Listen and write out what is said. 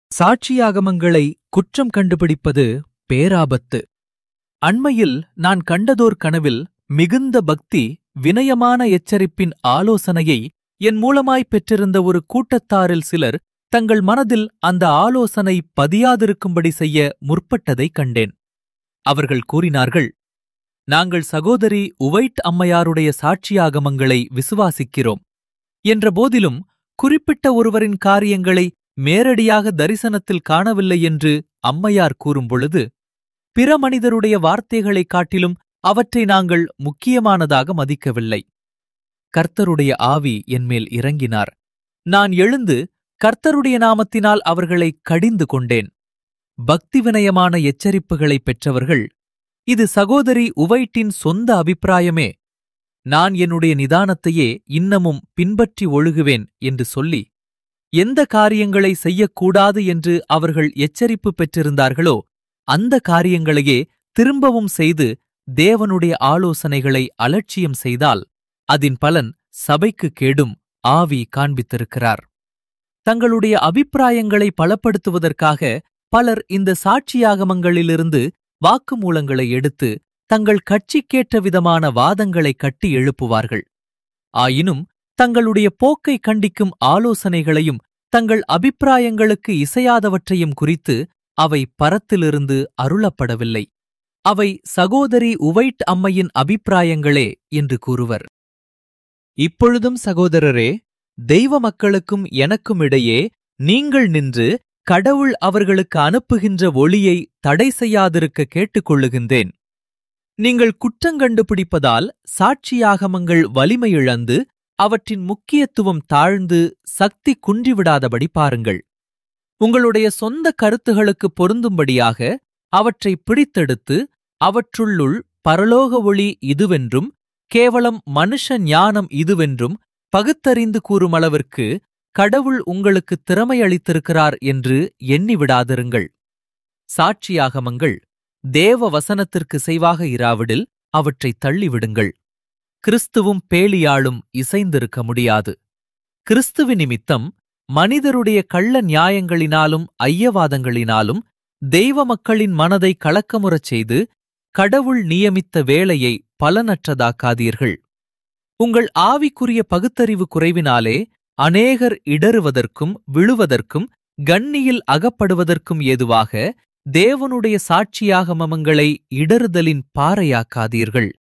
சாட்சியாகமங்களை குற்றம் கண்டுபிடிப்பது பேராபத்து அண்மையில் நான் கண்டதோர் கனவில் மிகுந்த பக்தி வினயமான எச்சரிப்பின் ஆலோசனையை என் மூலமாய் பெற்றிருந்த ஒரு கூட்டத்தாரில் சிலர் தங்கள் மனதில் அந்த ஆலோசனை பதியாதிருக்கும்படி செய்ய முற்பட்டதைக் கண்டேன் அவர்கள் கூறினார்கள் நாங்கள் சகோதரி உவைட் அம்மையாருடைய சாட்சியாகமங்களை விசுவாசிக்கிறோம் என்ற போதிலும் குறிப்பிட்ட ஒருவரின் காரியங்களை நேரடியாக தரிசனத்தில் காணவில்லை என்று அம்மையார் கூறும்பொழுது பிற மனிதருடைய வார்த்தைகளைக் காட்டிலும் அவற்றை நாங்கள் முக்கியமானதாக மதிக்கவில்லை கர்த்தருடைய ஆவி என்மேல் இறங்கினார் நான் எழுந்து கர்த்தருடைய நாமத்தினால் அவர்களை கடிந்து கொண்டேன் பக்தி வினயமான எச்சரிப்புகளைப் பெற்றவர்கள் இது சகோதரி உவைட்டின் சொந்த அபிப்பிராயமே நான் என்னுடைய நிதானத்தையே இன்னமும் பின்பற்றி ஒழுகுவேன் என்று சொல்லி எந்த காரியங்களை செய்யக்கூடாது என்று அவர்கள் எச்சரிப்பு பெற்றிருந்தார்களோ அந்த காரியங்களையே திரும்பவும் செய்து தேவனுடைய ஆலோசனைகளை அலட்சியம் செய்தால் அதன் பலன் சபைக்கு கேடும் ஆவி காண்பித்திருக்கிறார் தங்களுடைய அபிப்பிராயங்களை பலப்படுத்துவதற்காக பலர் இந்த சாட்சியாகமங்களிலிருந்து வாக்குமூலங்களை எடுத்து தங்கள் கட்சிக்கேற்ற விதமான வாதங்களை கட்டி எழுப்புவார்கள் ஆயினும் தங்களுடைய போக்கை கண்டிக்கும் ஆலோசனைகளையும் தங்கள் அபிப்பிராயங்களுக்கு இசையாதவற்றையும் குறித்து அவை பரத்திலிருந்து அருளப்படவில்லை அவை சகோதரி உவைட் அம்மையின் அபிப்பிராயங்களே என்று கூறுவர் இப்பொழுதும் சகோதரரே தெய்வ மக்களுக்கும் எனக்கும் இடையே நீங்கள் நின்று கடவுள் அவர்களுக்கு அனுப்புகின்ற ஒளியை தடை செய்யாதிருக்க கேட்டுக்கொள்ளுகின்றேன் நீங்கள் குற்றங்கண்டுபிடிப்பதால் சாட்சியாகமங்கள் வலிமையிழந்து அவற்றின் முக்கியத்துவம் தாழ்ந்து சக்தி குன்றிவிடாதபடி பாருங்கள் உங்களுடைய சொந்த கருத்துகளுக்கு பொருந்தும்படியாக அவற்றை பிடித்தெடுத்து அவற்றுள்ளுள் பரலோக ஒளி இதுவென்றும் கேவலம் மனுஷ ஞானம் இதுவென்றும் பகுத்தறிந்து கூறும் அளவிற்கு கடவுள் உங்களுக்கு திறமை அளித்திருக்கிறார் என்று எண்ணிவிடாதிருங்கள் சாட்சியாகமங்கள் தேவ வசனத்திற்கு செய்வாக இராவிடில் அவற்றை தள்ளிவிடுங்கள் கிறிஸ்துவும் பேலியாளும் இசைந்திருக்க முடியாது கிறிஸ்துவ நிமித்தம் மனிதருடைய கள்ள நியாயங்களினாலும் ஐயவாதங்களினாலும் தெய்வ மக்களின் மனதை கலக்கமுறச் செய்து கடவுள் நியமித்த வேலையை பலனற்றதாக்காதீர்கள் உங்கள் ஆவிக்குரிய பகுத்தறிவு குறைவினாலே அநேகர் இடறுவதற்கும் விழுவதற்கும் கண்ணியில் அகப்படுவதற்கும் ஏதுவாக தேவனுடைய சாட்சியாகமங்களை இடறுதலின் பாறையாக்காதீர்கள்